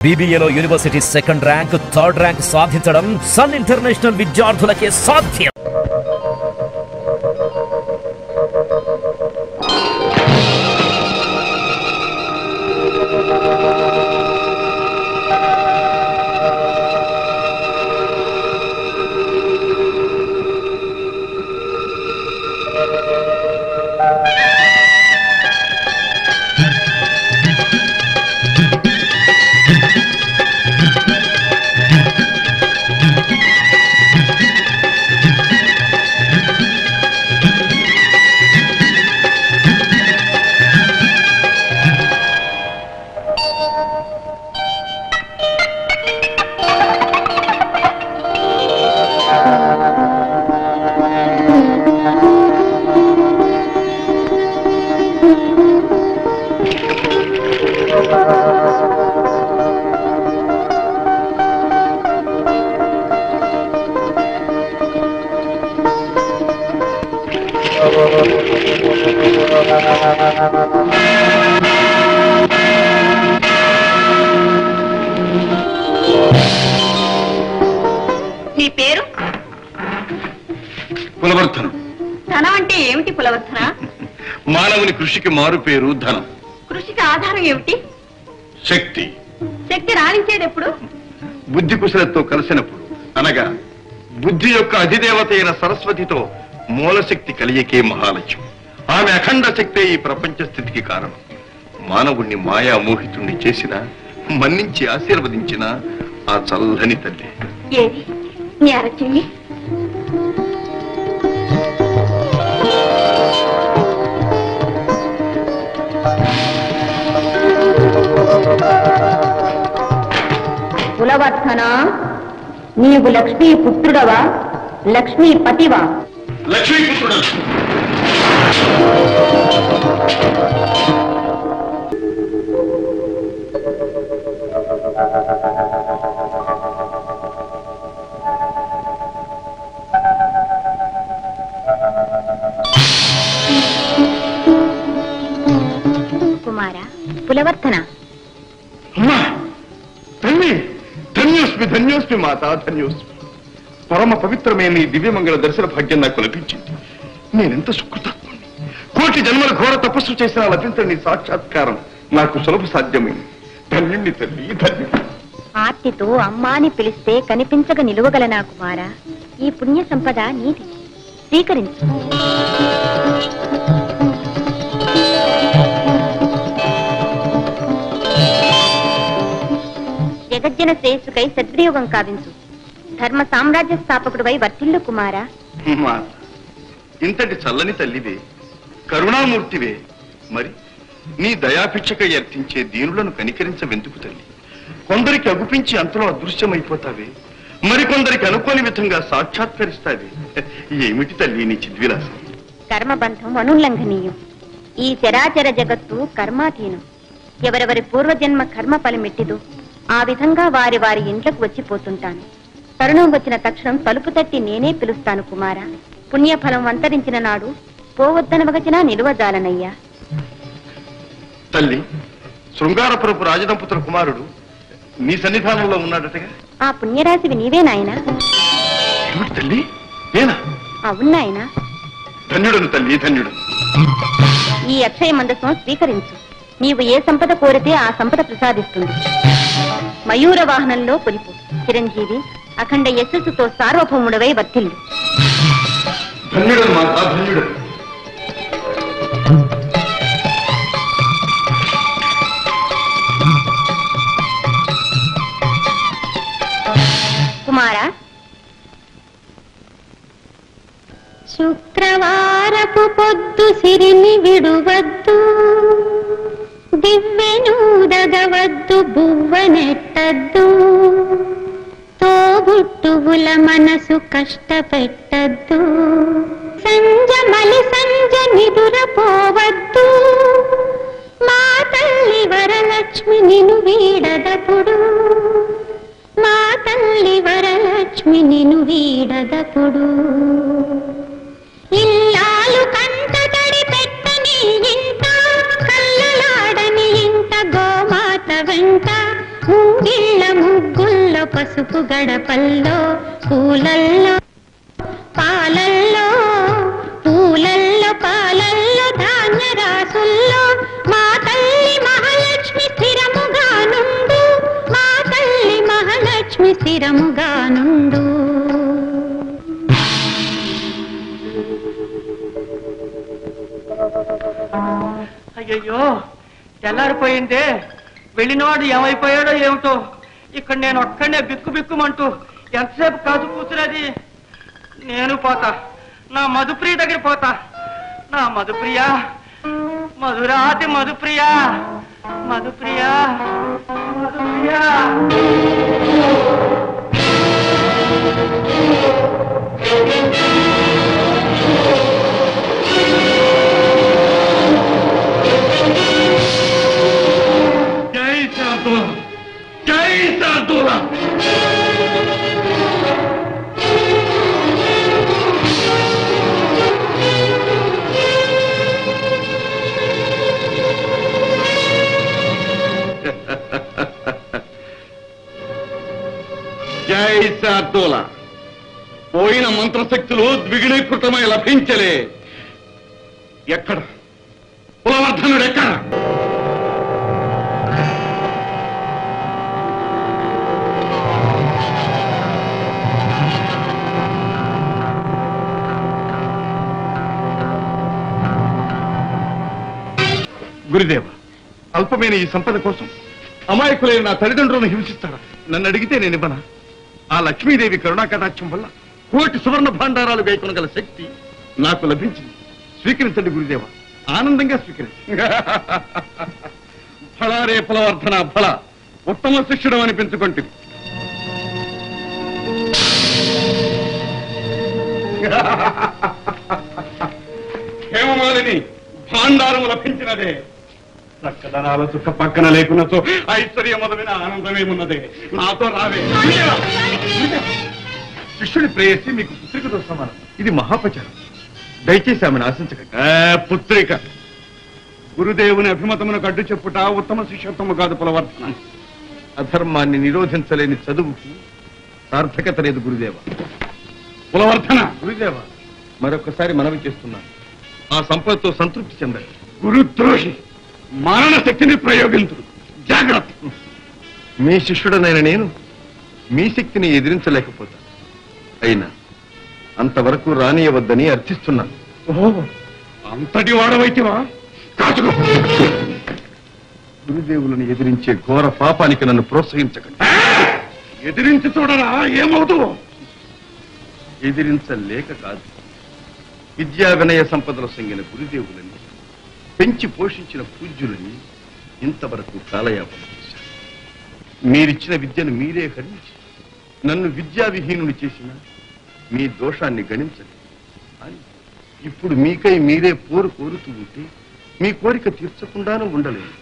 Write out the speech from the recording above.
బీబీఏలో university second rank third rank సాధించడం Sun International విద్యార్థులకే సాధ్యం నీ పేరు కులవర్ధనం ధనం అంటే ఏమిటి పులవర్ధన మానవుని కృషికి మారు పేరు ధనం కృషికి ఆధారం ఏమిటి శక్తి శక్తి రాణించేది ఎప్పుడు బుద్ధి కుశలతో కలిసినప్పుడు అనగా బుద్ధి యొక్క అధిదేవత అయిన సరస్వతితో మూలశక్తి కలియకే మహాలక్ష్యం ఆమె అఖండ శక్తే ఈ ప్రపంచ స్థితికి కారణం మానవుణ్ణి మాయా మోహితుణ్ణి చేసిన మన్నించి ఆశీర్వదించిన ఆ చల్లని తల్లి ఏది నీ అరచెల్లి కులవర్ధన నీవు లక్ష్మీ పుత్రుడవా లక్ష్మీ పతివా లక్ష్మీపుత్రుడు కుమార పులవర్ధన అమ్మా తల్లి ధన్యోస్మి ధన్యోస్మి మాత ధన్యోస్మి పరమ పవిత్రమైన ఈ దివ్యమంగళ దర్శన భాగ్యం నాకు లభించింది నేనెంత సుకృతాత్ముని కోటి జన్మల ఘోర తపస్సు చేసినా లభించని సాక్షాత్కారం నాకు సులభ సాధ్యమైంది ధన్యుణ్ణి తల్లి ధన్యుణ్ణి ఆర్తితో అమ్మా అని పిలిస్తే కనిపించక నిలువగల నా కుమార ఈ పుణ్య సంపద నీది స్వీకరించు జగజ్జన శ్రేయస్సుకై సద్వినియోగం కావించు ధర్మ సామ్రాజ్య స్థాపకుడివై వర్తిల్లు కుమారా మాత ఇంతటి చల్లని తల్లివే కరుణామూర్తివే మరి నీ దయాభిక్షకై అర్థించే దీనులను కనికరించవెందుకు తల్లి కొందరికి అగుపించి అంతలో అదృశ్యమైపోతావే మరికొందరికి అనుకోని విధంగా సాక్షాత్కరిస్తావే ఏమిటి తల్లి నీ చిద్విలాసం కర్మబంధం అనుల్లంఘనీయం ఈ చరాచర జగత్తు కర్మాధీనం ఎవరెవరి పూర్వజన్మ కర్మ ఫలమెట్టిదో ఆ విధంగా వారి వారి ఇంట్లకు వచ్చిపోతుంటాను తరుణం వచ్చిన తక్షణం తలుపు తట్టి నేనే పిలుస్తాను కుమార పుణ్యఫలం అంతరించిన నాడు పోవద్దనవగచిన నిలువజాలనయ్యా తల్లి శృంగారపురపు రాజదంపతుల కుమారుడు నీ సన్నిధానంలో ఉన్నాడటగా ఆ పుణ్యరాశివి నీవే నాయనా ఏమిటి తల్లి నేనా అవునాయనా ధన్యుడను తల్లి ధన్యుడు ఈ అక్షయ మందసం స్వీకరించు నీవు ఏ సంపద కోరితే ఆ సంపద ప్రసాదిస్తుంది మయూర వాహనంలో కొలిపు చిరంజీవి అఖండ యశస్సుతో సార్వభౌముడవై వర్తిల్లు ధన్యుడను మాత ధన్యుడు కుమారా శుక్రవారపు పొద్దు సిరిని విడువద్దు దివ్వెనూదగవద్దు బువ్వనెట్టద్దు తోబుట్టువుల మనసు కష్టపెట్టద్దు సంజ మలి సంజ నిదురపోవద్దు మా తల్లి వరలక్ష్మి నిను వీడదపుడు మా తల్లి వరలక్ష్మి నిను వీడదపుడు ఇల్లాలు కంట తడి పెట్టని ఇంట కళ్ళలాడని ఇంట గోమాత వెంట ఉంగ ముంగిళ్ళ ముగ్గుల్లో పసుపు గడపల్లో పూలల్లో పాలల్లో పూలల్లో పాలల్లో ధాన్య రాసుల్లో మా తల్లి మహాలక్ష్మి స్థిరముగా నుండు మా తల్లి మహాలక్ష్మి స్థిరముగా నుండు అయ్యయ్యో తెల్లారిపోయిందే వెళ్ళినవాడు ఏమైపోయాడో ఏమిటో ఇక్కడ నేను ఒక్కడనే బిక్కు బిక్కుమంటూ ఎంతసేపు కాదు కూతురది నేను పోతా నా మధుప్రియ దగ్గర పోతా నా మధుప్రియ మధురాతి మధుప్రియ మధుప్రియ మధుప్రియ జై శార్దూల జై శార్దూల జై శార్దూల పోయిన మంత్రశక్తులు ద్విగుణీకృతమై లభించలే ఎక్కడ కులవర్ధనుడు ఎక్కడ గురుదేవ అల్పమైన ఈ సంపద కోసం అమాయకులైన నా తల్లిదండ్రులను హింసిస్తాడా నన్ను అడిగితే నేను ఇవ్వనా ఆ లక్ష్మీదేవి కరుణా కటాక్షం వల్ల కోటి సువర్ణ భాండారాలు వేయకొనగల శక్తి నాకు లభించింది స్వీకరించండి గురుదేవ ఆనందంగా స్వీకరించండి ఫలారే ఫలవర్ధన ఫల ఉత్తమ శిష్యుడు అనిపించుకుంటే హేమమాలిని భాండారము లభించినదే చక్కదనాల చుక్క పక్కన లేకున్నచో ఐశ్వర్య మొదలైన ఆనందమేమున్నదే నాతో రావే శిష్యుడి ప్రేయసి మీకు పుత్రికతో సమానం ఇది మహాపచారం దయచేసి ఆమెను ఆశించకండి పుత్రిక గురుదేవుని అభిమతమునకు అడ్డు చెప్పుట ఉత్తమ శిష్యత్వము కాదు పులవర్ధన అధర్మాన్ని నిరోధించలేని చదువుకు సార్థకత లేదు గురుదేవ పులవర్ధన గురుదేవ మరొకసారి మనవి చేస్తున్నాను ఆ సంపదతో సంతృప్తి చెందండి గురుద్రోహి మరణ శక్తిని ప్రయోగించు జాగ్రత్త మీ శిష్యుడనైన నేను మీ శక్తిని ఎదిరించలేకపోతాను అయినా అంతవరకు రానియవద్దని అర్థిస్తున్నాను ఓహో అంతటి వాడవైతివా కాచుకో గురుదేవులను ఎదిరించే ఘోర పాపానికి నన్ను ప్రోత్సహించకండి ఎదిరించి చూడరా ఏమవుతావు ఎదిరించలేక కాదు విద్యా వినయ సంపదలు సంగిన గురుదేవులని పెంచి పోషించిన పూజ్యులని ఇంతవరకు కాలయాపన చేశారు మీరిచ్చిన విద్యను మీరే హరించి నన్ను విద్యా విహీనుని చేసిన మీ దోషాన్ని గణించండి అని ఇప్పుడు మీకై మీరే పోరు కోరుతూ ఉంటే మీ కోరిక తీర్చకుండానూ ఉండలేదు